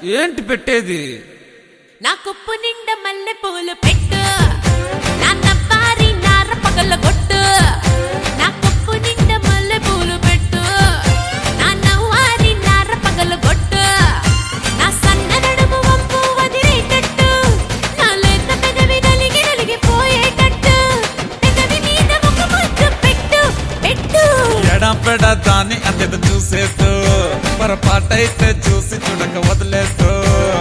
ఏంటి పెట్టేది నా కొప్పు నిండా మల్లె పూలు పెట్టు నా నవ్వారి నార పగల కొట్టు నా కొప్పు నిండా మల్లె పూలు పెట్టు నా నవ్వారి నార పగల కొట్టు నా సన్న నడుము వంపు వదిలేటట్టు నా లేత పెదవి నలిగి నలిగిపోయేటట్టు పెదవి మీద ఒక ముద్దు పెట్టు పెట్టు ఎడం పెడ దాన్ని అంతేదో చూసేద్దు పొరపాటైతే చూసి చూడక వదిలేదు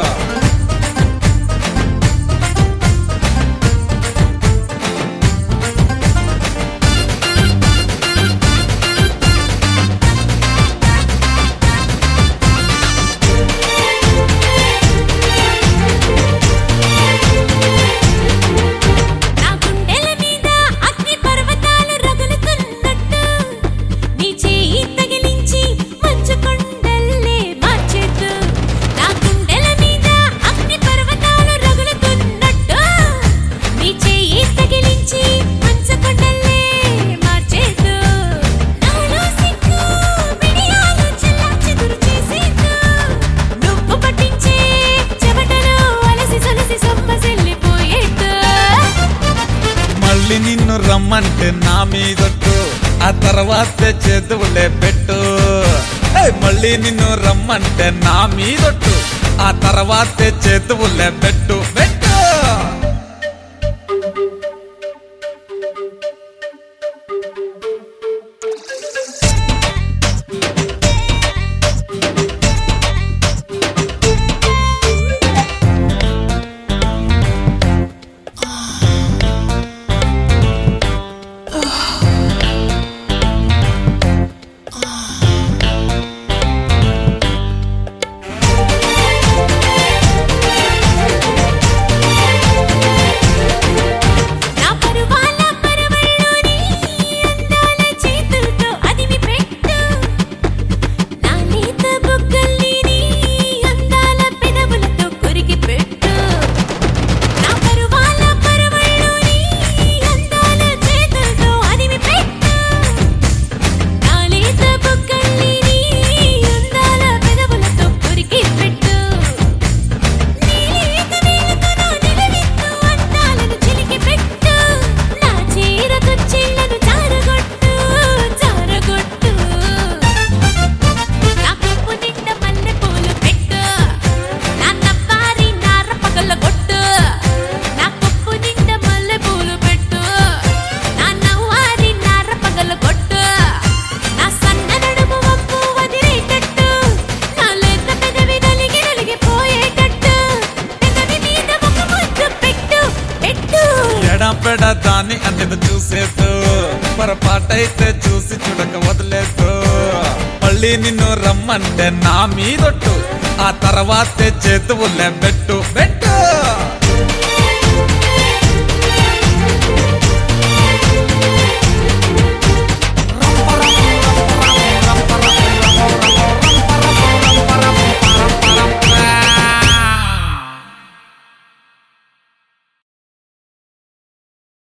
నా గుండెల మీద అగ్ని పర్వతాలు రగులుతున్నట్టు నీ చేయి తగిలించి మంచు కొండల్లే మార్చేద్దు నా గుండెల మీద అగ్ని పర్వతాలు రగులుతున్నట్టు నీ చేయి తగిలించి మంచు కొండల్లే మార్చేద్దు నాలో సిగ్గు మిడియాలు చెల్లా చెదురు చేసేద్దు నువ్వు పట్టించే చెమటలో అలసి సొలసి సొమ్మసిల్లిపోయేట్టు మళ్ళీ నిన్ను రమ్మంటే నా మీదొట్టు ఆ తర్వాత చేతువులే పెట్టు ఏయ్, మళ్ళీ నిన్ను రమ్మంటే నా మీదొట్టు ఆ తర్వాతే చేతువులే పెట్టు పెట్టు నా పరువాల పరవళ్ళోని అందాల చేతులతో అదిమి పెట్టు నా లేత బుగ్గల్ని నీ అందాల పెదవులతో కొరికి పెట్టు నా పరువాల పరవళ్ళోని అందాల చేతులతో అదిమి పెట్టు నా లేత బుగ్గల్ని నీ అందాల పెదవులతో కొరికి పెట్టు నీలేత వేలుతో నా నిలవెత్తు అందాలను చిలికి పెట్టు నా చీర కుచ్చిళ్లను జారగొట్టు జారగొట్టు నా కొప్పు నిండా మల్లె పూలు పెట్టు నా నవ్వారి నార పగల కొట్టు నా కొప్పు నిండా మల్లె పూలు పెట్టు నా నవ్వారి నార పగల కొట్టు నా సన్న నడుము వంపు వదిలేటట్టు నా లేత పెదవి నలిగి నలిగిపోయేటట్టు పెదవి మీద ఒక ముద్దు పెట్టు పెట్టు ఎడం పెడ దాన్ని అంతేదో చూసేద్దు పొరపాటైతే చూసి చూడక వదిలేదు మళ్ళీ నిన్ను రమ్మంటే నా మీదొట్టు ఆ తర్వాతే చేతువులే పెట్టు పెట్టు